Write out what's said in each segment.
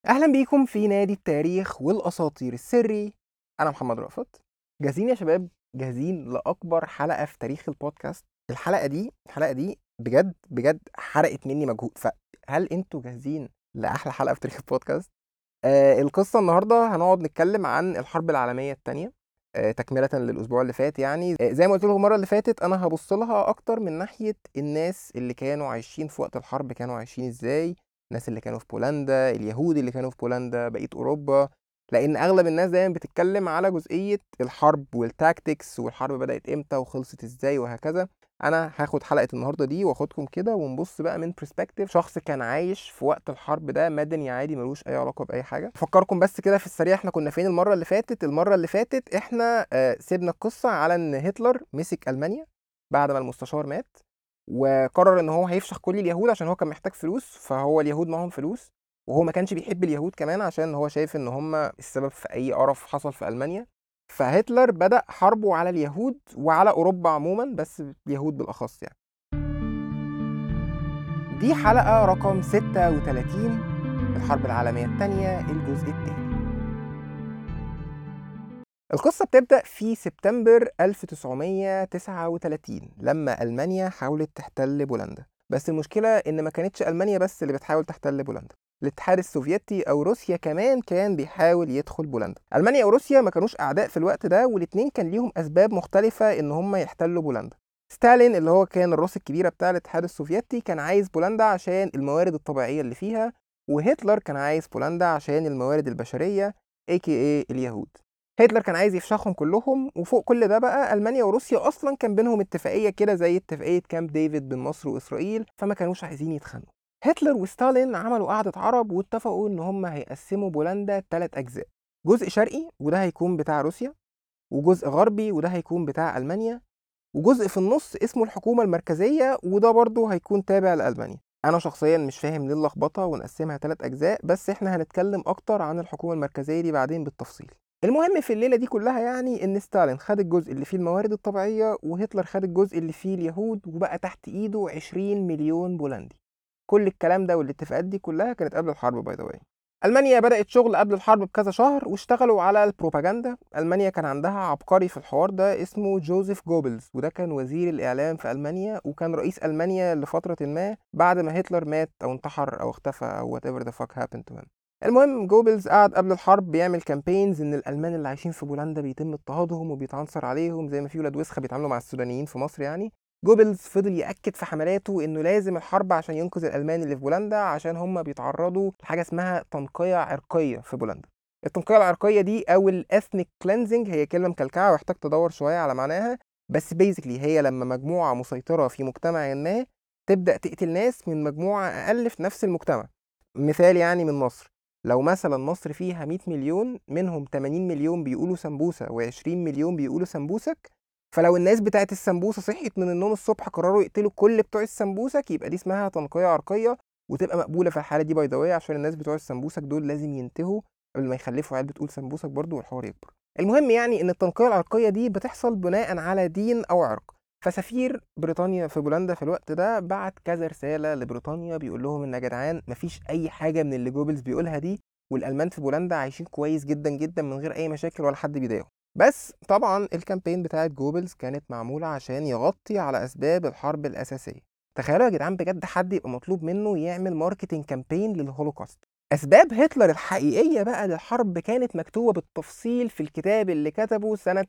اهلا بيكم في نادي التاريخ والاساطير السري انا محمد رأفت جاهزين يا شباب جاهزين لاكبر حلقه في تاريخ البودكاست الحلقه دي الحلقه دي بجد بجد حرقت مني مجهود فهل انتوا جاهزين لاحلى حلقه في تاريخ البودكاست آه القصه النهارده هنقعد نتكلم عن الحرب العالميه الثانيه آه تكمله للاسبوع اللي فات يعني آه زي ما قلت لكم المره اللي فاتت انا هبص لها اكتر من ناحيه الناس اللي كانوا عايشين في وقت الحرب كانوا عايشين ازاي الناس اللي كانوا في بولندا اليهود اللي كانوا في بولندا بقيه اوروبا لان اغلب الناس دايما بتتكلم على جزئيه الحرب والتاكتكس والحرب بدات امتى وخلصت ازاي وهكذا انا هاخد حلقه النهارده دي واخدكم كده ونبص بقى من برسبكتيف شخص كان عايش في وقت الحرب ده مدني عادي ملوش اي علاقه باي حاجه افكركم بس كده في السريع احنا كنا فين المره اللي فاتت المره اللي فاتت احنا آه سيبنا القصه على ان هتلر مسك المانيا بعد ما المستشار مات وقرر ان هو هيفشخ كل اليهود عشان هو كان محتاج فلوس فهو اليهود معاهم فلوس وهو ما كانش بيحب اليهود كمان عشان هو شايف ان هم السبب في اي قرف حصل في المانيا فهتلر بدا حربه على اليهود وعلى اوروبا عموما بس اليهود بالاخص يعني دي حلقه رقم 36 الحرب العالميه الثانيه الجزء الثاني القصة بتبدأ في سبتمبر 1939 لما ألمانيا حاولت تحتل بولندا بس المشكلة إن ما كانتش ألمانيا بس اللي بتحاول تحتل بولندا الاتحاد السوفيتي أو روسيا كمان كان بيحاول يدخل بولندا ألمانيا وروسيا ما كانوش أعداء في الوقت ده والاتنين كان ليهم أسباب مختلفة إن هم يحتلوا بولندا ستالين اللي هو كان الراس الكبيرة بتاع الاتحاد السوفيتي كان عايز بولندا عشان الموارد الطبيعية اللي فيها وهتلر كان عايز بولندا عشان الموارد البشرية AKA اليهود هتلر كان عايز يفشخهم كلهم وفوق كل ده بقى المانيا وروسيا اصلا كان بينهم اتفاقيه كده زي اتفاقيه كامب ديفيد بين مصر واسرائيل فما كانوش عايزين يتخانقوا هتلر وستالين عملوا قعده عرب واتفقوا ان هم هيقسموا بولندا ثلاث اجزاء جزء شرقي وده هيكون بتاع روسيا وجزء غربي وده هيكون بتاع المانيا وجزء في النص اسمه الحكومه المركزيه وده برضه هيكون تابع لالمانيا انا شخصيا مش فاهم ليه اللخبطه ونقسمها ثلاث اجزاء بس احنا هنتكلم اكتر عن الحكومه المركزيه دي بعدين بالتفصيل المهم في الليله دي كلها يعني ان ستالين خد الجزء اللي فيه الموارد الطبيعيه وهتلر خد الجزء اللي فيه اليهود وبقى تحت ايده 20 مليون بولندي كل الكلام ده والاتفاقات دي كلها كانت قبل الحرب باي ذا المانيا بدات شغل قبل الحرب بكذا شهر واشتغلوا على البروباجندا المانيا كان عندها عبقري في الحوار ده اسمه جوزيف جوبلز وده كان وزير الاعلام في المانيا وكان رئيس المانيا لفتره ما بعد ما هتلر مات او انتحر او اختفى او whatever the fuck happened to him المهم جوبلز قعد قبل الحرب بيعمل كامبينز ان الالمان اللي عايشين في بولندا بيتم اضطهادهم وبيتعنصر عليهم زي ما في ولاد وسخه بيتعاملوا مع السودانيين في مصر يعني جوبلز فضل ياكد في حملاته انه لازم الحرب عشان ينقذ الالمان اللي في بولندا عشان هم بيتعرضوا لحاجه اسمها تنقيه عرقيه في بولندا التنقيه العرقيه دي او الاثنيك كلينزنج هي كلمه مكلكعه واحتاج تدور شويه على معناها بس بيزيكلي هي لما مجموعه مسيطره في مجتمع ما تبدا تقتل ناس من مجموعه اقل في نفس المجتمع مثال يعني من مصر لو مثلا مصر فيها 100 مليون منهم 80 مليون بيقولوا سمبوسه و20 مليون بيقولوا سمبوسك فلو الناس بتاعت السمبوسه صحيت من النوم الصبح قرروا يقتلوا كل بتوع السمبوسك يبقى دي اسمها تنقيه عرقيه وتبقى مقبوله في الحاله دي باي عشان الناس بتوع السمبوسك دول لازم ينتهوا قبل ما يخلفوا عيال بتقول سمبوسك برضو والحوار يكبر المهم يعني ان التنقيه العرقيه دي بتحصل بناء على دين او عرق فسفير بريطانيا في بولندا في الوقت ده بعت كذا رساله لبريطانيا بيقول لهم ان يا جدعان مفيش اي حاجه من اللي جوبلز بيقولها دي والالمان في بولندا عايشين كويس جدا جدا من غير اي مشاكل ولا حد بيضايقهم بس طبعا الكامبين بتاعت جوبلز كانت معموله عشان يغطي على اسباب الحرب الاساسيه تخيلوا يا جدعان بجد حد يبقى مطلوب منه يعمل ماركتنج كامبين للهولوكوست اسباب هتلر الحقيقيه بقى للحرب كانت مكتوبه بالتفصيل في الكتاب اللي كتبه سنه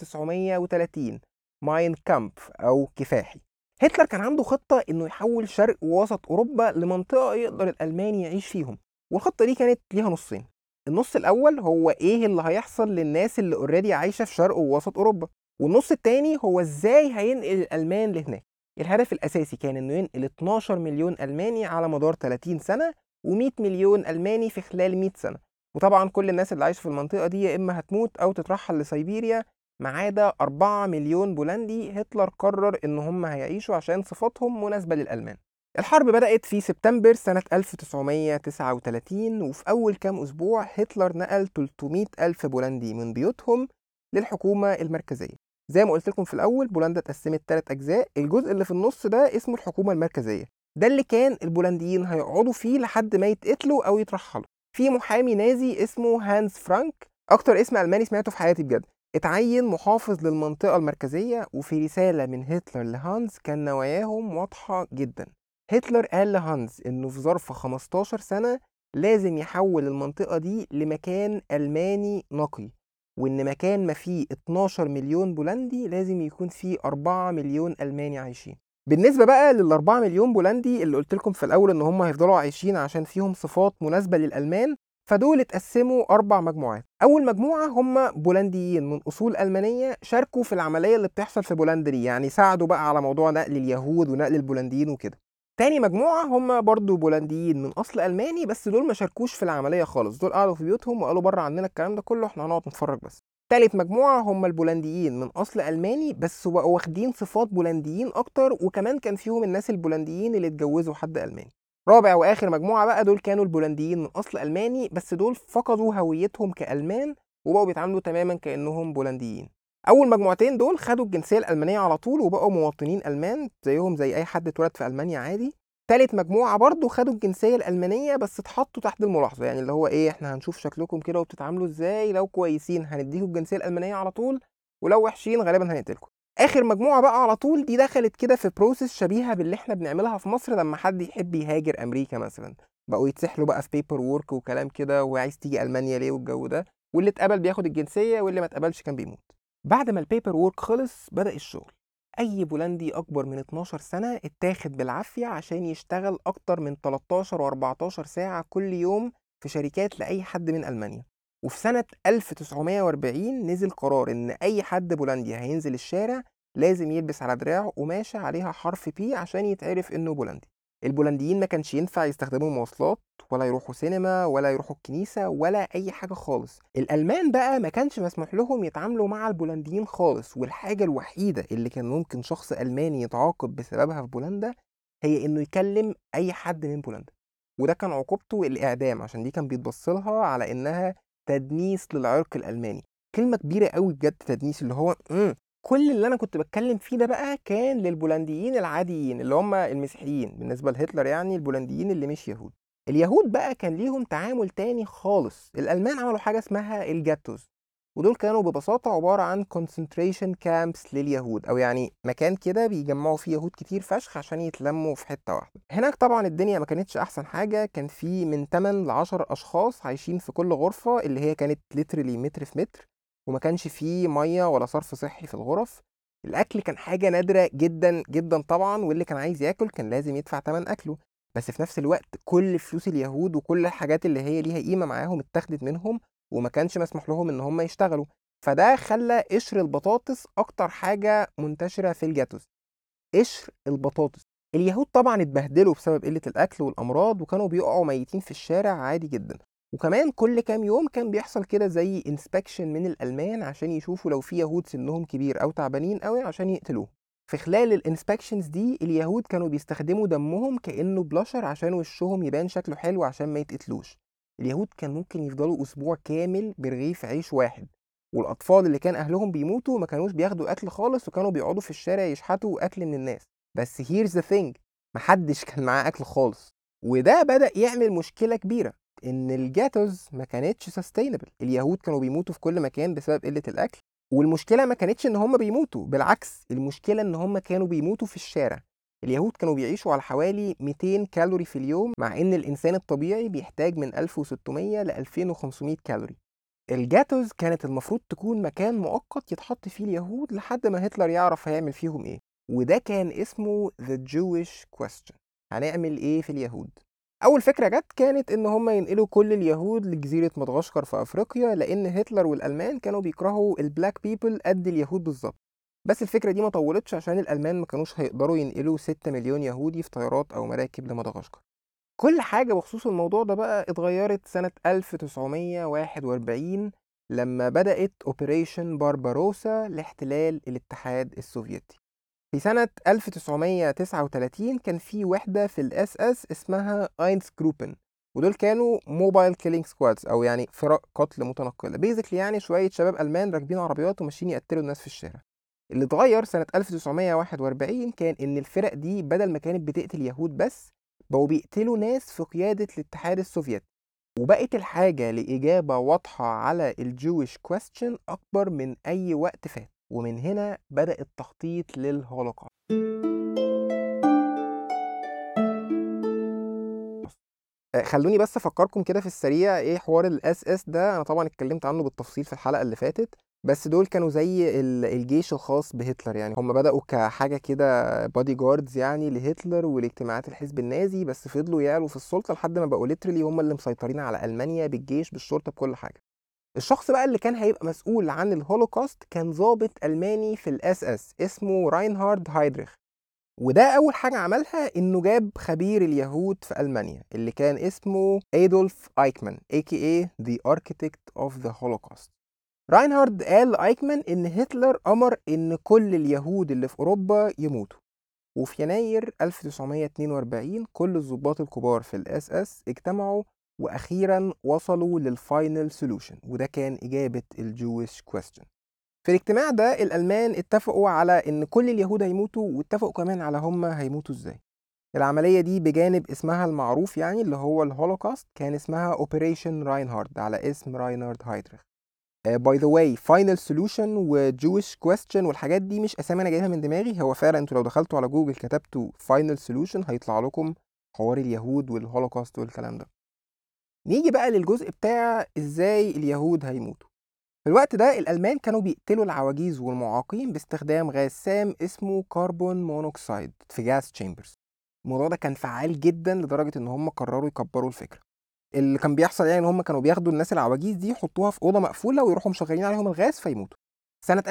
1930 ماين كامب او كفاحي هتلر كان عنده خطه انه يحول شرق ووسط اوروبا لمنطقه يقدر الالمان يعيش فيهم والخطه دي كانت ليها نصين النص الاول هو ايه اللي هيحصل للناس اللي اوريدي عايشه في شرق ووسط اوروبا والنص التاني هو ازاي هينقل الالمان لهناك الهدف الاساسي كان انه ينقل 12 مليون الماني على مدار 30 سنه و100 مليون الماني في خلال 100 سنه وطبعا كل الناس اللي عايشه في المنطقه دي يا اما هتموت او تترحل لسيبيريا ما عدا 4 مليون بولندي هتلر قرر ان هم هيعيشوا عشان صفاتهم مناسبه للالمان الحرب بدأت في سبتمبر سنة 1939 وفي أول كام أسبوع هتلر نقل 300 ألف بولندي من بيوتهم للحكومة المركزية زي ما قلت لكم في الأول بولندا اتقسمت ثلاث أجزاء الجزء اللي في النص ده اسمه الحكومة المركزية ده اللي كان البولنديين هيقعدوا فيه لحد ما يتقتلوا أو يترحلوا في محامي نازي اسمه هانز فرانك اكتر اسم الماني سمعته في حياتي بجد اتعين محافظ للمنطقة المركزية وفي رسالة من هتلر لهانز كان نواياهم واضحة جدا هتلر قال لهانز انه في ظرف 15 سنة لازم يحول المنطقة دي لمكان ألماني نقي وإن مكان ما فيه 12 مليون بولندي لازم يكون فيه 4 مليون ألماني عايشين بالنسبة بقى لل 4 مليون بولندي اللي قلت لكم في الأول إن هم هيفضلوا عايشين عشان فيهم صفات مناسبة للألمان فدول اتقسموا أربع مجموعات أول مجموعة هم بولنديين من أصول ألمانية شاركوا في العملية اللي بتحصل في بولندا دي يعني ساعدوا بقى على موضوع نقل اليهود ونقل البولنديين وكده تاني مجموعة هم برضو بولنديين من أصل ألماني بس دول ما شاركوش في العملية خالص دول قعدوا في بيوتهم وقالوا بره عننا الكلام ده كله احنا هنقعد نتفرج بس تالت مجموعة هم البولنديين من أصل ألماني بس بقوا واخدين صفات بولنديين أكتر وكمان كان فيهم الناس البولنديين اللي اتجوزوا حد ألماني رابع واخر مجموعه بقى دول كانوا البولنديين من اصل الماني بس دول فقدوا هويتهم كالمان وبقوا بيتعاملوا تماما كانهم بولنديين اول مجموعتين دول خدوا الجنسيه الالمانيه على طول وبقوا مواطنين المان زيهم زي اي حد اتولد في المانيا عادي تالت مجموعة برضو خدوا الجنسية الألمانية بس اتحطوا تحت الملاحظة يعني اللي هو إيه إحنا هنشوف شكلكم كده وبتتعاملوا إزاي لو كويسين هنديكوا الجنسية الألمانية على طول ولو وحشين غالبا هنقتلكم اخر مجموعه بقى على طول دي دخلت كده في بروسيس شبيهه باللي احنا بنعملها في مصر لما حد يحب يهاجر امريكا مثلا بقوا يتسحلوا بقى في بيبر وورك وكلام كده وعايز تيجي المانيا ليه والجو ده واللي اتقبل بياخد الجنسيه واللي ما اتقبلش كان بيموت بعد ما البيبر وورك خلص بدا الشغل اي بولندي اكبر من 12 سنه اتاخد بالعافيه عشان يشتغل اكتر من 13 و14 ساعه كل يوم في شركات لاي حد من المانيا وفي سنة 1940 نزل قرار إن أي حد بولندي هينزل الشارع لازم يلبس على دراعه قماشة عليها حرف بي عشان يتعرف إنه بولندي البولنديين ما كانش ينفع يستخدموا مواصلات ولا يروحوا سينما ولا يروحوا الكنيسة ولا أي حاجة خالص الألمان بقى ما كانش مسموح لهم يتعاملوا مع البولنديين خالص والحاجة الوحيدة اللي كان ممكن شخص ألماني يتعاقب بسببها في بولندا هي إنه يكلم أي حد من بولندا وده كان عقوبته الإعدام عشان دي كان بيتبص لها على إنها تدنيس للعرق الألماني كلمة كبيرة قوي بجد تدنيس اللي هو مم. كل اللي أنا كنت باتكلم فيه ده بقى كان للبولنديين العاديين اللي هم المسيحيين بالنسبة لهتلر يعني البولنديين اللي مش يهود اليهود بقى كان ليهم تعامل تاني خالص الألمان عملوا حاجة اسمها الجاتوز ودول كانوا ببساطة عبارة عن concentration camps لليهود أو يعني مكان كده بيجمعوا فيه يهود كتير فشخ عشان يتلموا في حتة واحدة هناك طبعا الدنيا ما كانتش أحسن حاجة كان في من 8 ل 10 أشخاص عايشين في كل غرفة اللي هي كانت literally متر في متر وما كانش فيه مية ولا صرف صحي في الغرف الأكل كان حاجة نادرة جدا جدا طبعا واللي كان عايز ياكل كان لازم يدفع تمن أكله بس في نفس الوقت كل فلوس اليهود وكل الحاجات اللي هي ليها قيمة معاهم اتاخدت منهم وما كانش مسموح لهم ان هم يشتغلوا فده خلى قشر البطاطس اكتر حاجه منتشره في الجاتوز قشر البطاطس اليهود طبعا اتبهدلوا بسبب قله الاكل والامراض وكانوا بيقعوا ميتين في الشارع عادي جدا وكمان كل كام يوم كان بيحصل كده زي انسبكشن من الالمان عشان يشوفوا لو في يهود سنهم كبير او تعبانين قوي عشان يقتلوهم في خلال الانسبكشنز دي اليهود كانوا بيستخدموا دمهم كانه بلاشر عشان وشهم يبان شكله حلو عشان ما يتقتلوش اليهود كان ممكن يفضلوا اسبوع كامل برغيف عيش واحد والاطفال اللي كان اهلهم بيموتوا ما كانوش بياخدوا اكل خالص وكانوا بيقعدوا في الشارع يشحتوا اكل من الناس بس هيرز ذا ثينج محدش كان معاه اكل خالص وده بدا يعمل مشكله كبيره ان الجاتوز ما كانتش سستينبل اليهود كانوا بيموتوا في كل مكان بسبب قله الاكل والمشكله ما كانتش ان هم بيموتوا بالعكس المشكله ان هم كانوا بيموتوا في الشارع اليهود كانوا بيعيشوا على حوالي 200 كالوري في اليوم مع ان الانسان الطبيعي بيحتاج من 1600 ل 2500 كالوري الجاتوز كانت المفروض تكون مكان مؤقت يتحط فيه اليهود لحد ما هتلر يعرف هيعمل فيهم ايه وده كان اسمه The Jewish Question هنعمل ايه في اليهود اول فكره جت كانت ان هم ينقلوا كل اليهود لجزيره مدغشقر في افريقيا لان هتلر والالمان كانوا بيكرهوا البلاك بيبل قد اليهود بالظبط بس الفكره دي ما طولتش عشان الالمان ما كانوش هيقدروا ينقلوا 6 مليون يهودي في طيارات او مراكب لمدغشقر كل حاجة بخصوص الموضوع ده بقى اتغيرت سنة 1941 لما بدأت أوبريشن بارباروسا لاحتلال الاتحاد السوفيتي في سنة 1939 كان في وحدة في الاس اس اسمها اينز جروبن ودول كانوا موبايل كيلينج سكوادز او يعني فرق قتل متنقله بيزيكلي يعني شويه شباب المان راكبين عربيات وماشيين يقتلوا الناس في الشارع اللي اتغير سنه 1941 كان ان الفرق دي بدل ما كانت بتقتل يهود بس بقوا بيقتلوا ناس في قيادة الاتحاد السوفيتي وبقت الحاجة لإجابة واضحة على الجويش كويستشن أكبر من أي وقت فات ومن هنا بدأ التخطيط للهولوكوست آه، خلوني بس افكركم كده في السريع ايه حوار الاس اس ده انا طبعا اتكلمت عنه بالتفصيل في الحلقه اللي فاتت بس دول كانوا زي الجيش الخاص بهتلر يعني هم بدأوا كحاجة كده بادي جاردز يعني لهتلر ولاجتماعات الحزب النازي بس فضلوا يعلوا في السلطة لحد ما بقوا ليترلي هم اللي مسيطرين على ألمانيا بالجيش بالشرطة بكل حاجة الشخص بقى اللي كان هيبقى مسؤول عن الهولوكوست كان ضابط ألماني في الاس اس اسمه راينهارد هايدريخ وده أول حاجة عملها إنه جاب خبير اليهود في ألمانيا اللي كان اسمه أيدولف أيكمان aka The Architect of the Holocaust راينهارد قال لايكمان إن هتلر أمر إن كل اليهود اللي في أوروبا يموتوا وفي يناير 1942 كل الضباط الكبار في الاس اس اجتمعوا واخيرا وصلوا للفاينل سولوشن وده كان اجابه الجويش كويستشن في الاجتماع ده الالمان اتفقوا على ان كل اليهود هيموتوا واتفقوا كمان على هم هيموتوا ازاي العمليه دي بجانب اسمها المعروف يعني اللي هو الهولوكاست كان اسمها اوبريشن راينهارد على اسم راينهارد هايدريخ باي ذا واي فاينل سولوشن وجويش كويستشن والحاجات دي مش اسامي انا جايبها من دماغي هو فعلا انتوا لو دخلتوا على جوجل كتبتوا فاينل سولوشن هيطلع لكم حوار اليهود والهولوكاست والكلام ده نيجي بقى للجزء بتاع ازاي اليهود هيموتوا في الوقت ده الالمان كانوا بيقتلوا العواجيز والمعاقين باستخدام غاز سام اسمه كربون مونوكسيد في جاز تشامبرز الموضوع ده كان فعال جدا لدرجه ان هم قرروا يكبروا الفكره اللي كان بيحصل يعني ان هم كانوا بياخدوا الناس العواجيز دي يحطوها في اوضه مقفوله ويروحوا مشغلين عليهم الغاز فيموتوا سنة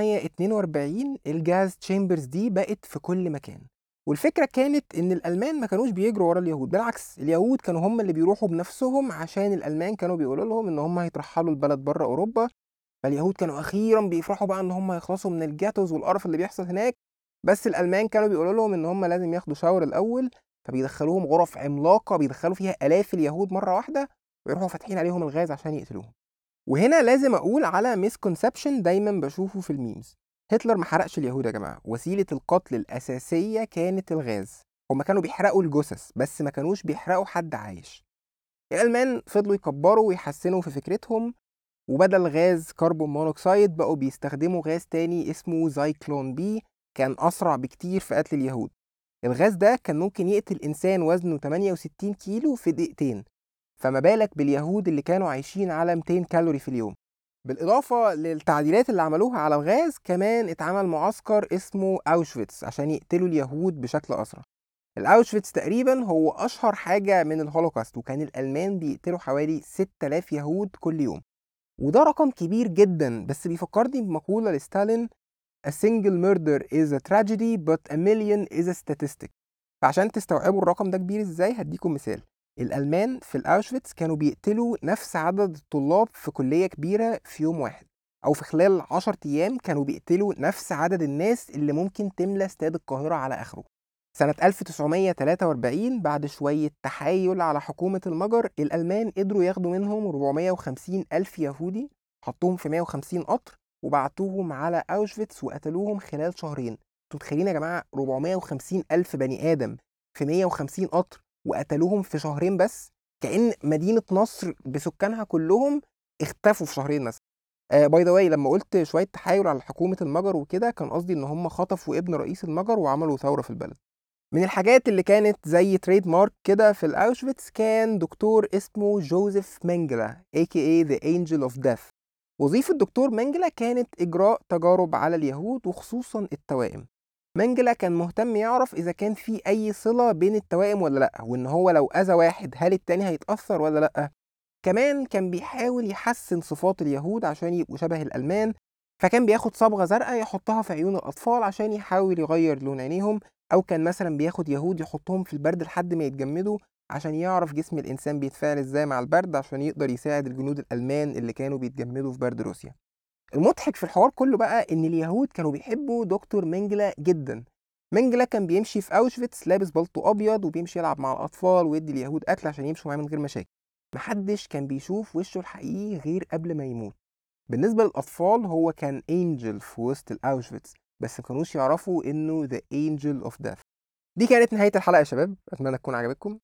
1942 الجاز تشامبرز دي بقت في كل مكان والفكرة كانت إن الألمان ما كانوش بيجروا ورا اليهود بالعكس اليهود كانوا هم اللي بيروحوا بنفسهم عشان الألمان كانوا بيقولوا لهم إن هم هيترحلوا البلد بره أوروبا فاليهود كانوا أخيرا بيفرحوا بقى إن هم هيخلصوا من الجاتوز والقرف اللي بيحصل هناك بس الألمان كانوا بيقولوا لهم إن هم لازم ياخدوا شاور الأول فبيدخلوهم غرف عملاقة بيدخلوا فيها آلاف اليهود مرة واحدة ويروحوا فاتحين عليهم الغاز عشان يقتلوهم وهنا لازم أقول على مسكونسبشن دايما بشوفه في الميمز هتلر ما حرقش اليهود يا جماعة وسيلة القتل الأساسية كانت الغاز هما كانوا بيحرقوا الجثث بس ما كانوش بيحرقوا حد عايش الألمان فضلوا يكبروا ويحسنوا في فكرتهم وبدل غاز كربون مونوكسيد بقوا بيستخدموا غاز تاني اسمه زايكلون بي كان أسرع بكتير في قتل اليهود الغاز ده كان ممكن يقتل إنسان وزنه 68 كيلو في دقيقتين فما بالك باليهود اللي كانوا عايشين على 200 كالوري في اليوم بالإضافة للتعديلات اللي عملوها على الغاز كمان اتعمل معسكر اسمه أوشفيتس عشان يقتلوا اليهود بشكل أسرع الأوشفيتس تقريبا هو أشهر حاجة من الهولوكاست وكان الألمان بيقتلوا حوالي 6000 يهود كل يوم وده رقم كبير جدا بس بيفكرني بمقولة لستالين A single murder is a tragedy but a million is a statistic فعشان تستوعبوا الرقم ده كبير ازاي هديكم مثال الألمان في الأوشفيتس كانوا بيقتلوا نفس عدد الطلاب في كلية كبيرة في يوم واحد أو في خلال 10 أيام كانوا بيقتلوا نفس عدد الناس اللي ممكن تملى استاد القاهرة على آخره سنة 1943 بعد شوية تحايل على حكومة المجر الألمان قدروا ياخدوا منهم 450 ألف يهودي حطوهم في 150 قطر وبعتوهم على أوشفيتس وقتلوهم خلال شهرين انتوا متخيلين يا جماعة 450 ألف بني آدم في 150 قطر وقتلوهم في شهرين بس كأن مدينة نصر بسكانها كلهم اختفوا في شهرين مثلا باي ذا واي لما قلت شويه تحايل على حكومه المجر وكده كان قصدي ان هم خطفوا ابن رئيس المجر وعملوا ثوره في البلد من الحاجات اللي كانت زي تريد مارك كده في الاوشفيتس كان دكتور اسمه جوزيف مانجلا aka the angel of death وظيفة دكتور مانجلا كانت إجراء تجارب على اليهود وخصوصا التوائم مانجلا كان مهتم يعرف إذا كان في أي صلة بين التوائم ولا لأ وإن هو لو أذى واحد هل التاني هيتأثر ولا لأ كمان كان بيحاول يحسن صفات اليهود عشان يبقوا شبه الألمان فكان بياخد صبغة زرقاء يحطها في عيون الأطفال عشان يحاول يغير لون عينيهم أو كان مثلا بياخد يهود يحطهم في البرد لحد ما يتجمدوا عشان يعرف جسم الإنسان بيتفاعل إزاي مع البرد عشان يقدر يساعد الجنود الألمان اللي كانوا بيتجمدوا في برد روسيا المضحك في الحوار كله بقى إن اليهود كانوا بيحبوا دكتور مينجلا جدا مينجلا كان بيمشي في أوشفيتس لابس بلطو أبيض وبيمشي يلعب مع الأطفال ويدي اليهود أكل عشان يمشوا معاه من غير مشاكل محدش كان بيشوف وشه الحقيقي غير قبل ما يموت بالنسبة للأطفال هو كان انجل في وسط الأوشفيتس بس ما كانوش يعرفوا إنه ذا انجل اوف ديث دي كانت نهاية الحلقة يا شباب أتمنى تكون عجبتكم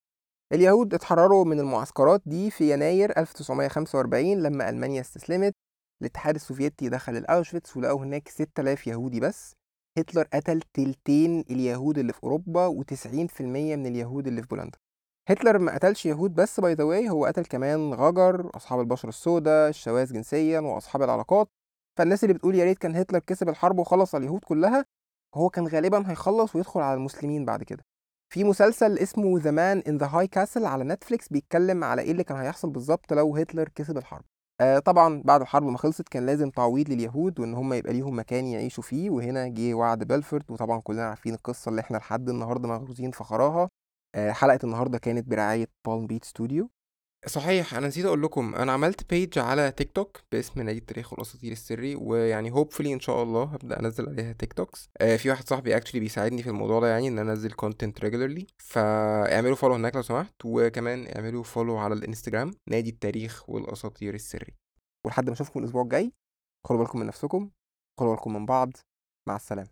اليهود اتحرروا من المعسكرات دي في يناير 1945 لما ألمانيا استسلمت الاتحاد السوفيتي دخل الأوشفيتس ولقوا هناك 6000 يهودي بس هتلر قتل تلتين اليهود اللي في أوروبا و90% من اليهود اللي في بولندا هتلر ما قتلش يهود بس باي ذا واي هو قتل كمان غجر أصحاب البشرة السوداء الشواذ جنسيا وأصحاب العلاقات فالناس اللي بتقول يا ريت كان هتلر كسب الحرب وخلص على اليهود كلها هو كان غالبا هيخلص ويدخل على المسلمين بعد كده في مسلسل اسمه ذا مان ان ذا هاي كاسل على نتفليكس بيتكلم على ايه اللي كان هيحصل بالظبط لو هتلر كسب الحرب آه طبعا بعد الحرب ما خلصت كان لازم تعويض لليهود وان هم يبقى ليهم مكان يعيشوا فيه وهنا جه وعد بلفورد وطبعا كلنا عارفين القصه اللي احنا لحد النهارده مغروزين فخراها آه حلقه النهارده كانت برعايه بالم بيت ستوديو صحيح انا نسيت اقول لكم انا عملت بيج على تيك توك باسم نادي التاريخ والاساطير السري ويعني هوبفلي ان شاء الله هبدا انزل عليها تيك توكس آه في واحد صاحبي اكشلي بيساعدني في الموضوع ده يعني ان انا انزل كونتنت ريجولرلي فاعملوا فولو هناك لو سمحت وكمان اعملوا فولو على الانستجرام نادي التاريخ والاساطير السري ولحد ما اشوفكم الاسبوع الجاي خدوا بالكم من نفسكم خدوا بالكم من بعض مع السلامه